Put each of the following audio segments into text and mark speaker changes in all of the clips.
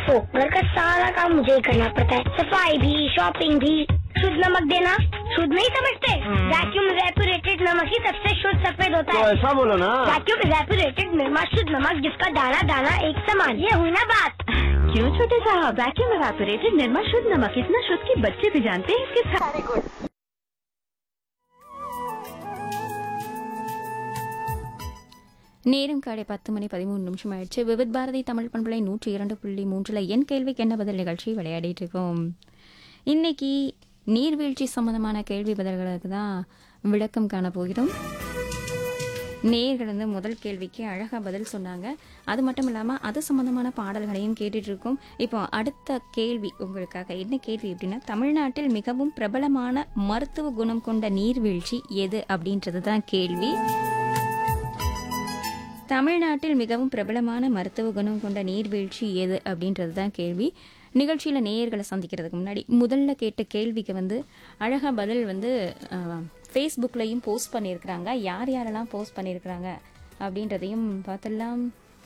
Speaker 1: ओफो घर का सारा काम मुझे ही करना पड़ता है सफाई भी शॉपिंग भी शुद्ध नमक देना शुद्ध नहीं समझते वैक्यूम रेपुरेटेड नमक ही सबसे शुद्ध सफेद होता
Speaker 2: तो
Speaker 1: है
Speaker 2: ऐसा बोलो ना
Speaker 1: वैक्यूम रेपुरेटेड निर्मा शुद्ध नमक जिसका दाना दाना एक समान ये हुई ना बात
Speaker 3: क्यों छोटे साहब वैक्यूम एवापोरेटेड निर्मा शुद्ध नमक इतना शुद्ध कि बच्चे भी जानते हैं इसके सारे गुण
Speaker 4: நேரம் காலை பத்து மணி பதிமூணு நிமிஷம் ஆயிடுச்சு விவித் பாரதி தமிழ் பண்பலை நூற்றி இரண்டு புள்ளி மூன்றில் என் கேள்விக்கு என்ன பதில் நிகழ்ச்சி விளையாடிட்டு இருக்கோம் இன்னைக்கு நீர்வீழ்ச்சி சம்பந்தமான கேள்வி பதில்களுக்கு தான் விளக்கம் காண போகிறோம் நேர்கள் வந்து முதல் கேள்விக்கு அழகாக பதில் சொன்னாங்க அது மட்டும் இல்லாமல் அது சம்பந்தமான பாடல்களையும் கேட்டுட்டு இருக்கோம் இப்போ அடுத்த கேள்வி உங்களுக்காக என்ன கேள்வி அப்படின்னா தமிழ்நாட்டில் மிகவும் பிரபலமான மருத்துவ குணம் கொண்ட நீர்வீழ்ச்சி எது அப்படின்றது தான் கேள்வி தமிழ்நாட்டில் மிகவும் பிரபலமான மருத்துவ குணம் கொண்ட நீர்வீழ்ச்சி எது அப்படின்றது தான் கேள்வி நிகழ்ச்சியில் நேயர்களை சந்திக்கிறதுக்கு முன்னாடி முதல்ல கேட்ட கேள்விக்கு வந்து அழகாக பதில் வந்து ஃபேஸ்புக்லேயும் போஸ்ட் பண்ணியிருக்கிறாங்க யார் யாரெல்லாம் போஸ்ட் பண்ணியிருக்கிறாங்க அப்படின்றதையும் பார்த்துடலாம்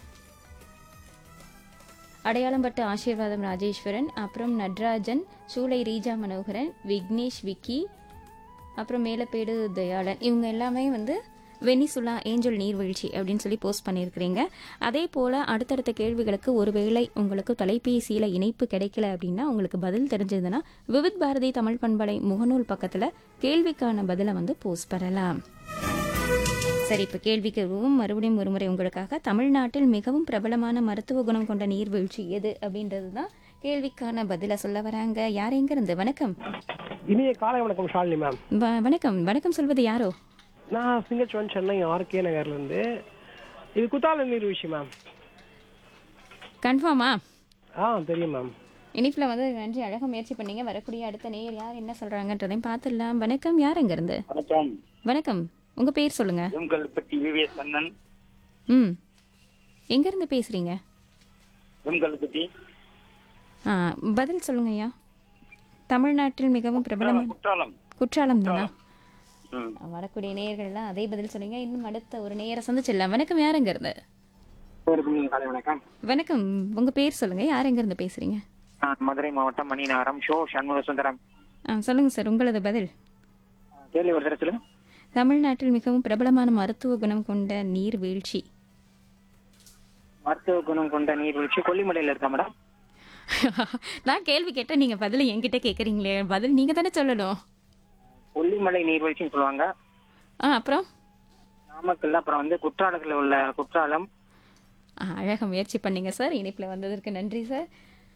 Speaker 4: அடையாளம் பட்டு ஆசீர்வாதம் ராஜேஸ்வரன் அப்புறம் நட்ராஜன் சூளை ரீஜா மனோகரன் விக்னேஷ் விக்கி அப்புறம் மேலப்பேடு தயாளன் இவங்க எல்லாமே வந்து வெனிசுலா ஏஞ்சல் நீர்வீழ்ச்சி அப்படின்னு சொல்லி போஸ்ட் பண்ணியிருக்கிறீங்க அதே போல் அடுத்தடுத்த கேள்விகளுக்கு ஒருவேளை உங்களுக்கு தொலைபேசியில் இணைப்பு கிடைக்கல அப்படின்னா உங்களுக்கு பதில் தெரிஞ்சதுன்னா விவித் பாரதி தமிழ் பண்பலை முகநூல் பக்கத்தில் கேள்விக்கான பதிலை வந்து போஸ்ட் பண்ணலாம் சரி இப்போ கேள்விக்கு வருவோம் மறுபடியும் ஒருமுறை உங்களுக்காக தமிழ்நாட்டில் மிகவும் பிரபலமான மருத்துவ குணம் கொண்ட நீர்வீழ்ச்சி எது அப்படின்றது தான் கேள்விக்கான பதிலை சொல்ல வராங்க யார் எங்க இருந்து வணக்கம்
Speaker 5: இனிய காலை வணக்கம் ஷாலினி மேம்
Speaker 4: வ- வணக்கம் வணக்கம் சொல்வது யாரோ
Speaker 5: நான் சிங்கச்சுவன் சென்னை ஆர்கே நகர்ல இருந்து இது குத்தால நீர்வீழ்ச்சி மேம்
Speaker 4: கன்ஃபார்மா
Speaker 5: ஆ தெரியும் மேம்
Speaker 4: இனிப்பில் வந்து நன்றி அழகாக முயற்சி பண்ணீங்க வரக்கூடிய அடுத்த நேயர் யார் என்ன சொல்றாங்கன்றதையும் பார்த்துடலாம் வணக்கம் யார் எங்க இருந்து
Speaker 6: வணக்கம்
Speaker 4: வணக்கம் உங்க பேர் சொல்லுங்க
Speaker 6: எங்கல்பட்டி விவிஎஸ் கண்ணன்
Speaker 4: ம் எங்க இருந்து பேசுறீங்க
Speaker 6: எங்கல்பட்டி
Speaker 4: ஆ பதில் சொல்லுங்க ஐயா தமிழ்நாட்டில் மிகவும் பிரபலமான
Speaker 6: குற்றாலம்
Speaker 4: குற்றாலம் தானா
Speaker 6: ம்.
Speaker 4: வரக்கூடிய நேயர்கள்லாம் அதே பதில் சொல்லுங்க இன்னும் அடுத்த ஒரு நேயரை சந்திச்சிடலாம் வணக்கம் யார் எங்க இருந்து
Speaker 6: காலை வணக்கம்
Speaker 4: வணக்கம் உங்க பேர் சொல்லுங்க யார் எங்க இருந்து பேசுறீங்க
Speaker 6: நான் மதுரை மாவட்டம் மணிநகரம் ஷோ சண்முக சுந்தரம்
Speaker 4: ஆ சொல்லுங்க சார் உங்களது பதில்
Speaker 6: கேள்வி ஒரு தடவை சொல்லுங்க
Speaker 4: தமிழ்நாட்டில் மிகவும் பிரபலமான மருத்துவ குணம் கொண்ட நீர்வீழ்ச்சி
Speaker 6: மருத்துவ குணம் கொண்ட நீர்வீழ்ச்சி கொல்லிமலையில இருக்கா மேடம்
Speaker 4: நான் கேள்வி கேட்டேன் நீங்க பதில் என்கிட்ட கேக்குறீங்களே பதில் நீங்க தானே சொல்லணும்
Speaker 6: கொல்லிமலை நீர்வீழ்ச்சின்னு சொல்லுவாங்க
Speaker 4: ஆ அப்புறம்
Speaker 6: நாமக்கல்ல அப்புறம் வந்து குற்றாலத்துல உள்ள குற்றாலம்
Speaker 4: ஆ, அழகா முயற்சி பண்ணீங்க சார் இணைப்பில் வந்ததற்கு நன்றி சார்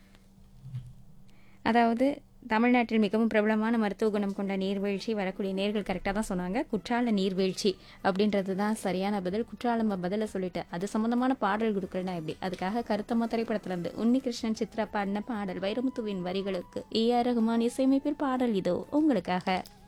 Speaker 4: அதாவது தமிழ்நாட்டில் மிகவும் பிரபலமான மருத்துவ குணம் கொண்ட நீர்வீழ்ச்சி வரக்கூடிய நேர்கள் கரெக்டாக தான் சொன்னாங்க குற்றால நீர்வீழ்ச்சி அப்படின்றது தான் சரியான பதில் குற்றாலம் பதிலை சொல்லிட்டு அது சம்பந்தமான பாடல் கொடுக்கலனா எப்படி அதுக்காக கருத்தம்மா திரைப்படத்துல இருந்து உன்னிகிருஷ்ணன் சித்ரா பாடின பாடல் வைரமுத்துவின் வரிகளுக்கு ஏ ஆர் ரகுமான் இசையமைப்பில் பாடல் இதோ உங்களுக்காக